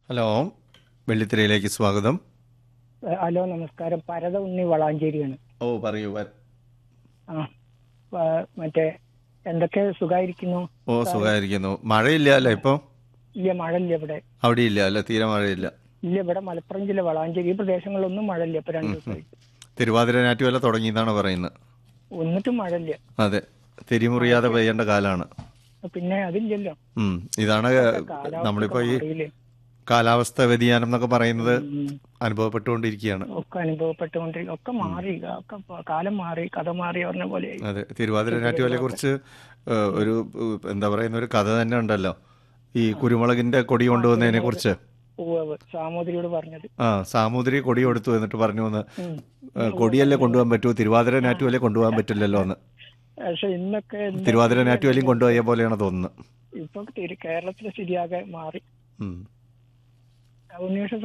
Hello വെള്ളിത്തിരയിലേക്ക് സ്വാഗതം ഏഹ് hello നമസ്കാരം പരത ഉണ്ണി വളാഞ്ചേരിയാണ് ഓ പറയൂ വ- ആ പ- മറ്റേ എന്തൊക്കെ സുഖായിരിക്കുന്നു ഓ സുഖമായിരിക്കുന്നു മഴയില്ല അല്ലേ ഇപ്പോൾ ഇല്ല മഴ ഇല്ല ഇവിടെ അവിടെ ഇല്ല അല്ലേ തീരെ മഴയില്ല ഇല്ല ഇവിടെ മലപ്പുറം ജില്ല വളാഞ്ചേരി ഈ പ്രദേശങ്ങളിലൊന്നും മഴ ഇല്ല ഇപ്പൊ രണ്ടു ദിവസമായിട്ട് തിരുവാതിര ഞാറ്റുവേല തുടങ്ങിയെന്നാണ് പറയുന്നത് ഒന്നിട്ടും മഴ ഇല്ല അതെ തിരിമുറിയാതെ പെയ്യേണ്ട കാലമാണ് പിന്നെ അതില്ലല്ലോ ഉം. ഇതാണ് കാലാവസ്ഥ നമ്മളിപ്പോ ഈ മാറിയില്ലേ? കാലാവസ്ഥ വ്യതിയാനം എന്നൊക്കെ പറയുന്നത് ഉം. അനുഭവപ്പെട്ടുകൊണ്ടിരിക്കുകയാണ് ഒക്കെ അനുഭവപ്പെട്ടുകൊണ്ടിരിക്കും ഒക്കെ മാറി ഒക്കെ പ- കാലം മാറി കഥ മാറി പറഞ്ഞ പോലെ അതെ തിരുവാതിര ഞാറ്റുവേലയെ കുറിച്ച് ഏഹ്, ഒരു ഏഹ്, എന്താ പറയുന്ന ഒരു കഥ തന്നെ ഉണ്ടല്ലോ ഈ കുരുമുളകിന്റെ കൊടി കൊണ്ടുവന്നതിനെ കുറിച്ച് സാമൂതിരിയോട് പറഞ്ഞത് ആ സാമൂതിരി കൊടി കൊടുത്തു എന്നിട്ട് പറഞ്ഞു എന്ന് ഉം. ഏഹ്, കൊടിയല്ലേ കൊണ്ടുപോകാൻ പറ്റൂ തിരുവാതിര ഞാറ്റുവേലയെ കൊണ്ടുപോകാൻ പറ്റില്ലല്ലോ എന്ന് പക്ഷെ ഇന്നൊക്കെ എന്താ തിരുവാതിര ഞാറ്റുവേലയും കൊണ്ടുപോയ പോലെയാണ് തോന്നുന്നത് ഇപ്പൊ തിരി- കേരളത്തിലെ സ്ഥിതിയാകെ മാറി ഉം. ഉന്മേഷ